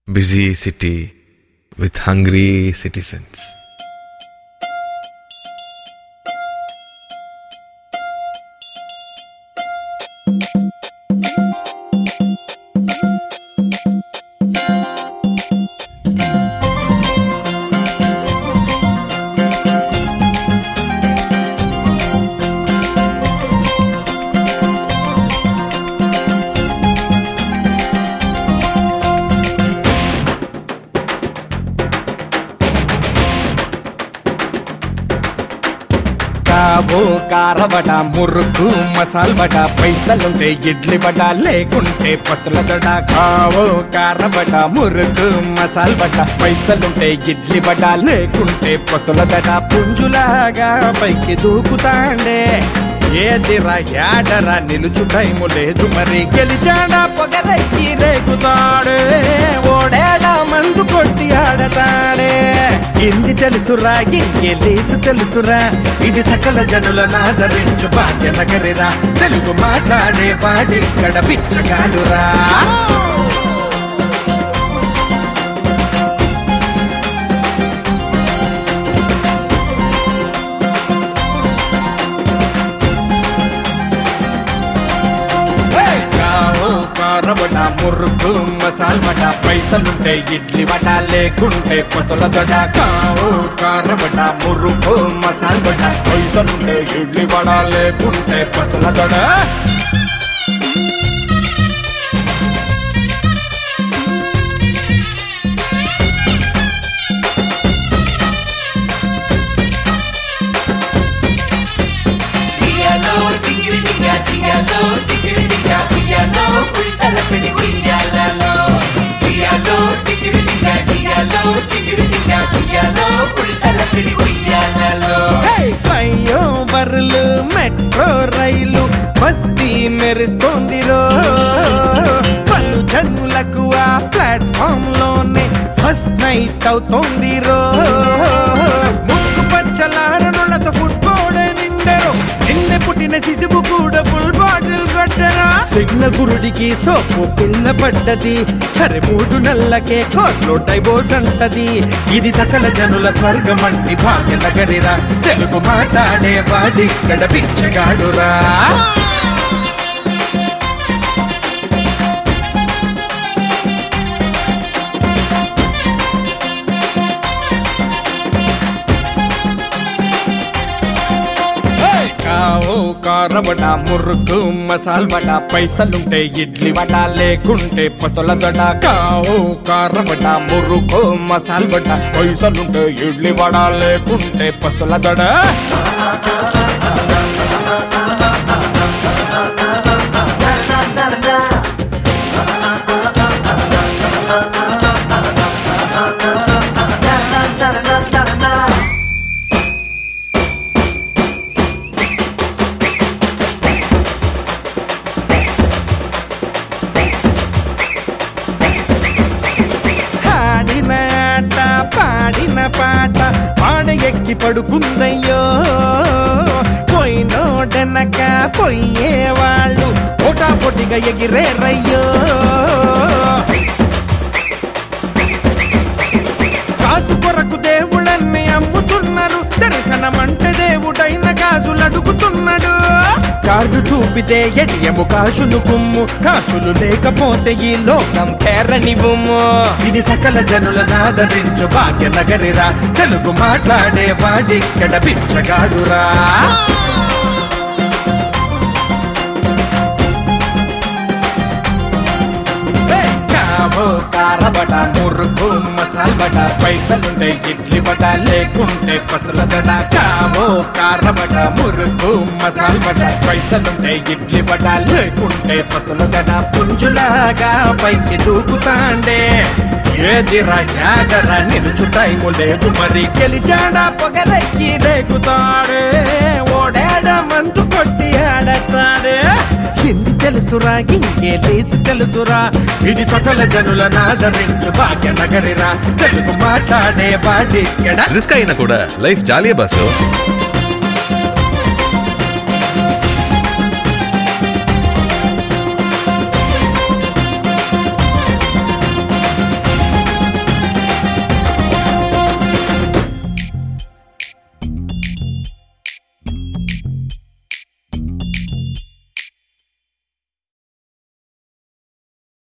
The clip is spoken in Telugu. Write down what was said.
busy city with hungry citizens. కావో కారబట murukku మసాల్ బట పైసలుంటే idli బట లేకుంటే పస్తుల దడ కావో కారబట మురుకు మసాల్ బట పైసలుంటే ఇడ్లీ బట లేకుంటే పస్తుల దడ పుంజులాగా పైకి దూకుతాండే ఏదిరా యాడరా నిలుచు టైము లేదు మరి గెలిచాడా పొగరెక్కి రేగుతాడే ఓడేడా మందు కొట్టి ఆడతాడే ఇంది తెలుసురా ఇంకెలీసు తెలుసురా ఇది సకల జనుల నాదరించు భాగ్య నగరిరా తెలుగు మాట్లాడే వాడిక్కడ పిచ్చగాడురా కావు కారబట మురుకు మసాల్ బట పైసలుంటే ఇడ్లీ బట లేకుంటే కొత్తల దడ కావు కారబట మురుకు మసాల్ బట పైసలుంటే ఇడ్లీ బట లేకుంటే కొత్తల దడ ఉయ్యాలో టింగిరి టింగా టింగాలో టింగిరి టింగా ఉయ్యాలో ఉల్టల పెళ్లి ఉయ్యాలలో ఉయ్యాలో టింగిరి టింగా టింగాలో టింగిరి టింగా ఉయ్యాలో ఉల్టల పెళ్లి ఉయ్యాలలో ఫ్లైఓవర్లు మెట్రో రైలు బస్తీ మెరుస్తోందిరో పలు జన్ములకు ఆ ప్లాట్ఫామ్ లోనే ఫస్ట్ నైట్ అవుతోందిరో ముక్కు పచ్చలారనులతో ఫుట్బాల్ నిండరు నిన్న పుట్టిన శిశువు కూడా ఫుల్ బాటిల్ కొట్టరా సిగ్నల్ గురుడికి సోపు పిల్ల పడ్డది అరే మూడు నెలలకే కోర్టులో డైవోర్స్ అంటది ఇది సకల జనుల స్వర్గం అంటి భాగ్య నగరిరా తెలుగు మాట్లాడే వాడిక్కడ పిచ్చగాడురా కావు కారబట మురుకు మసాల్ బట పైసలుంటే ఇడ్లీ వడ లేకుంటే పస్తుల దడ కావు కారబట మురుకు మసాల్ బట పైసలుంటే ఇడ్లీ వడ లేకుంటే పస్తుల దడ ఆడిన ఆట పాడిన పాట పాడ ఎక్కి పడుకుందయ్యో పోయినోడనక పోయేవాళ్ళు పొటా పొటిగా ఎగిరేరయ్యో కాసు కొరకు దేవుళ్ళన్ని అమ్ముతున్నారు దర్శనమంటే దేవుడైన కాసులు అడుగుతున్నాడు కార్డు చూపితే ఎడియము కాసులు కుమ్ము కాసులు లేకపోతే ఈ లోకం కేరనివ్వము ఇది సకల జనుల నాదరించు భాగ్య నగరిరా తెలుగు మాట్లాడే వాడిక్కడ పిచ్చగాడురా కావో కారబట మురుకు మసాల్ బట పైసలుంటే ఇడ్లీ బట లేకుంటే పసుల దడ కావో కారబట మురుకు మసాల్ బట పైసలుంటే ఇడ్లీ బట లేకుంటే పసుల దడ పుంజులాగా పైకి దూకుతాండే ఏదిరా జాగర నిలుచు టైము లేదు మరి గెలిచాడా పొగరెక్కి రేగుతాడే ఓడాడ మందు కొట్టి ఆడతాడే హిందీ తెలుసురా ఇంకే లేసి తెలుసురా ఇది సకల జనుల నాదరించు భాగ్య నగరిరా తెలుగు మాట్లాడే వాడిక్కడ రిస్క్ అయినా కూడా లైఫ్ జాలియే బాసు